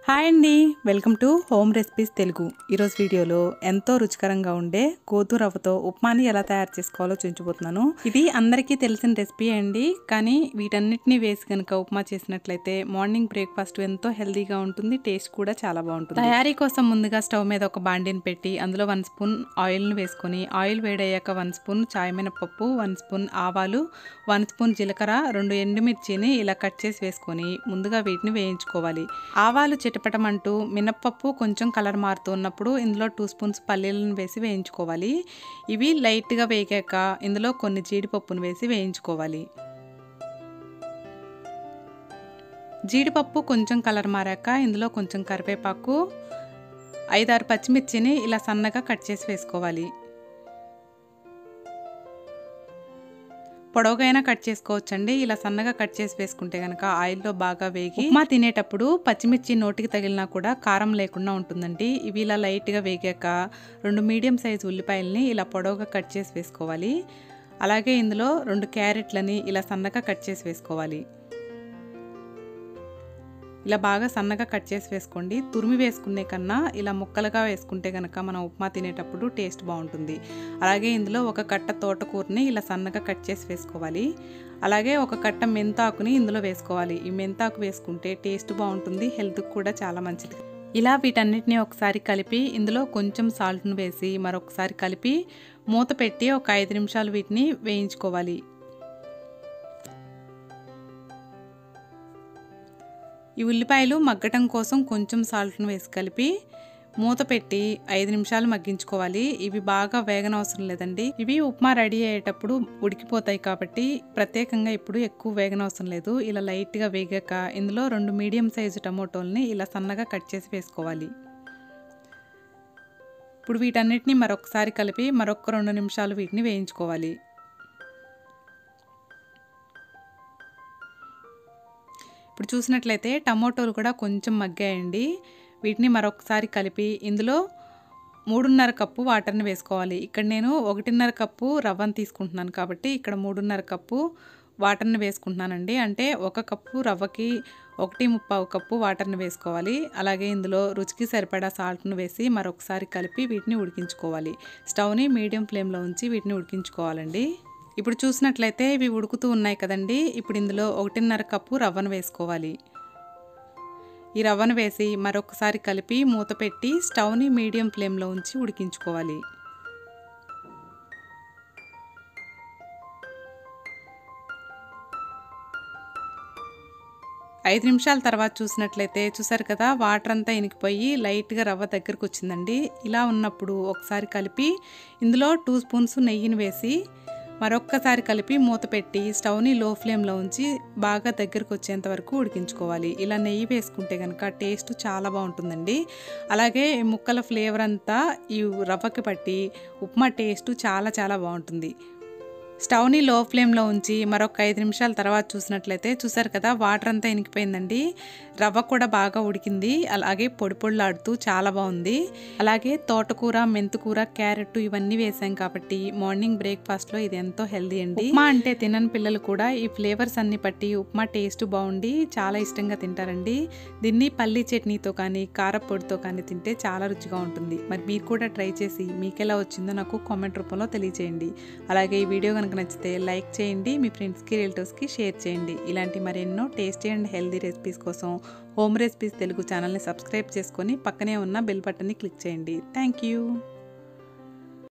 hi అండి welcome to home recipes Telugu ఈరోజు వీడియోలో ఎంతో రుచికరంగా ఉండే గోధుమ రవ్వతో ఉప్మాని ఎలా తయారు చేసుకోవాలో చూపించబోతున్నాను ఇది అందరికీ తెలిసిన రెసిపీ అండి కానీ వీటన్నిటిని వేసి కనుక ఉప్మా చేసినట్లయితే మార్నింగ్ బ్రేక్ఫాస్ట్ ఎంతో హెల్తీగా ఉంటుంది టేస్ట్ కూడా చాలా బాగుంటుంది తయారీ కోసం ముందుగా స్టవ్ మీద ఒక బాండిని పెట్టి అందులో వన్ స్పూన్ ఆయిల్ని వేసుకొని ఆయిల్ వేడయ్యాక వన్ స్పూన్ చాయ్ మినపప్పు వన్ స్పూన్ ఆవాలు వన్ స్పూన్ జీలకర్ర రెండు ఎండుమిర్చిని ఇలా కట్ చేసి వేసుకొని ముందుగా వీటిని వేయించుకోవాలి ఆవాలు చిటపటమంటూ మినప్పప్పు కొంచెం కలర్ మారుతూ ఉన్నప్పుడు ఇందులో టూ స్పూన్స్ పల్లీలను వేసి వేయించుకోవాలి ఇవి లైట్గా వేగాక ఇందులో కొన్ని జీడిపప్పును వేసి వేయించుకోవాలి జీడిపప్పు కొంచెం కలర్ మారాక ఇందులో కొంచెం కరివేపాకు ఐదారు పచ్చిమిర్చిని ఇలా సన్నగా కట్ చేసి వేసుకోవాలి పొడవుగైనా కట్ చేసుకోవచ్చండి ఇలా సన్నగా కట్ చేసి వేసుకుంటే కనుక ఆయిల్లో బాగా వేగి ఉప్మా తినేటప్పుడు పచ్చిమిర్చి నోటికి తగిలినా కూడా కారం లేకుండా ఉంటుందండి ఇవి ఇలా లైట్గా వేగాక రెండు మీడియం సైజు ఉల్లిపాయలని ఇలా పొడవుగా కట్ చేసి వేసుకోవాలి అలాగే ఇందులో రెండు క్యారెట్లని ఇలా సన్నగా కట్ చేసి వేసుకోవాలి ఇలా బాగా సన్నగా కట్ చేసి వేసుకోండి తురిమి వేసుకునే కన్నా ఇలా ముక్కలుగా వేసుకుంటే కనుక మనం ఉప్మా తినేటప్పుడు టేస్ట్ బాగుంటుంది అలాగే ఇందులో ఒక కట్ట తోటకూరని ఇలా సన్నగా కట్ చేసి వేసుకోవాలి అలాగే ఒక కట్ట మెంతాకుని ఇందులో వేసుకోవాలి ఈ మెంతాకు వేసుకుంటే టేస్ట్ బాగుంటుంది హెల్త్కి కూడా చాలా మంచిది ఇలా వీటన్నిటిని ఒకసారి కలిపి ఇందులో కొంచెం సాల్ట్ను వేసి మరొకసారి కలిపి మూత పెట్టి ఒక ఐదు నిమిషాలు వీటిని వేయించుకోవాలి ఈ ఉల్లిపాయలు మగ్గటం కోసం కొంచెం సాల్ట్ను వేసి కలిపి మూత పెట్టి ఐదు నిమిషాలు మగ్గించుకోవాలి ఇవి బాగా వేగనవసరం లేదండి ఇవి ఉప్మా రెడీ అయ్యేటప్పుడు ఉడికిపోతాయి కాబట్టి ప్రత్యేకంగా ఇప్పుడు ఎక్కువ వేగనవసరం లేదు ఇలా లైట్గా వేగాక ఇందులో రెండు మీడియం సైజు టమోటోల్ని ఇలా సన్నగా కట్ చేసి వేసుకోవాలి ఇప్పుడు వీటన్నిటిని మరొకసారి కలిపి మరొక రెండు నిమిషాలు వీటిని వేయించుకోవాలి ఇప్పుడు చూసినట్లయితే టమోటోలు కూడా కొంచెం మగ్గాయండి వీటిని మరొకసారి కలిపి ఇందులో మూడున్నర కప్పు వాటర్ని వేసుకోవాలి ఇక్కడ నేను ఒకటిన్నర కప్పు రవ్వను తీసుకుంటున్నాను కాబట్టి ఇక్కడ మూడున్నర కప్పు వాటర్ని వేసుకుంటున్నానండి అంటే ఒక కప్పు రవ్వకి ఒకటి ముప్పావు కప్పు వాటర్ని వేసుకోవాలి అలాగే ఇందులో రుచికి సరిపడా సాల్ట్ను వేసి మరొకసారి కలిపి వీటిని ఉడికించుకోవాలి స్టవ్ని మీడియం ఫ్లేమ్లో ఉంచి వీటిని ఉడికించుకోవాలండి ఇప్పుడు చూసినట్లయితే ఇవి ఉడుకుతూ ఉన్నాయి కదండి ఇప్పుడు ఇందులో ఒకటిన్నర కప్పు రవ్వను వేసుకోవాలి ఈ రవ్వను వేసి మరొకసారి కలిపి మూత పెట్టి స్టవ్ని మీడియం ఫ్లేమ్లో ఉంచి ఉడికించుకోవాలి ఐదు నిమిషాల తర్వాత చూసినట్లయితే చూసారు కదా వాటర్ అంతా ఇనికిపోయి లైట్గా రవ్వ దగ్గరకు వచ్చిందండి ఇలా ఉన్నప్పుడు ఒకసారి కలిపి ఇందులో టూ స్పూన్స్ నెయ్యిని వేసి మరొక్కసారి కలిపి మూత పెట్టి స్టవ్ని లో ఫ్లేమ్లో ఉంచి బాగా దగ్గరకు వచ్చేంత వరకు ఉడికించుకోవాలి ఇలా నెయ్యి వేసుకుంటే కనుక టేస్ట్ చాలా బాగుంటుందండి అలాగే ముక్కల ఫ్లేవర్ అంతా ఈ రవ్వకి పట్టి ఉప్మా టేస్ట్ చాలా చాలా బాగుంటుంది స్టవ్ని లో ఫ్లేమ్లో ఉంచి మరొక ఐదు నిమిషాల తర్వాత చూసినట్లయితే చూసారు కదా వాటర్ అంతా ఇనికిపోయిందండి రవ్వ కూడా బాగా ఉడికింది అలాగే పొడి పొడిలాడుతూ చాలా బాగుంది అలాగే తోటకూర మెంతుకూర క్యారెట్ ఇవన్నీ వేసాం కాబట్టి మార్నింగ్ బ్రేక్ఫాస్ట్లో ఇది ఎంతో హెల్దీ అండి ఉప్మా అంటే తినని పిల్లలు కూడా ఈ ఫ్లేవర్స్ అన్ని పట్టి ఉప్మా టేస్ట్ బాగుండి చాలా ఇష్టంగా తింటారండి దీన్ని పల్లీ చట్నీతో కానీ కారపొడితో కానీ తింటే చాలా రుచిగా ఉంటుంది మరి మీరు కూడా ట్రై చేసి మీకు ఎలా వచ్చిందో నాకు కామెంట్ రూపంలో తెలియజేయండి అలాగే ఈ వీడియో కనుక నచ్చితే లైక్ చేయండి మీ ఫ్రెండ్స్కి రిలేటివ్స్కి షేర్ చేయండి ఇలాంటి మరెన్నో టేస్టీ అండ్ హెల్దీ రెసిపీస్ కోసం హోమ్ రెసిపీస్ తెలుగు ఛానల్ని సబ్స్క్రైబ్ చేసుకొని పక్కనే ఉన్న బెల్ బటన్ని క్లిక్ చేయండి థ్యాంక్ యూ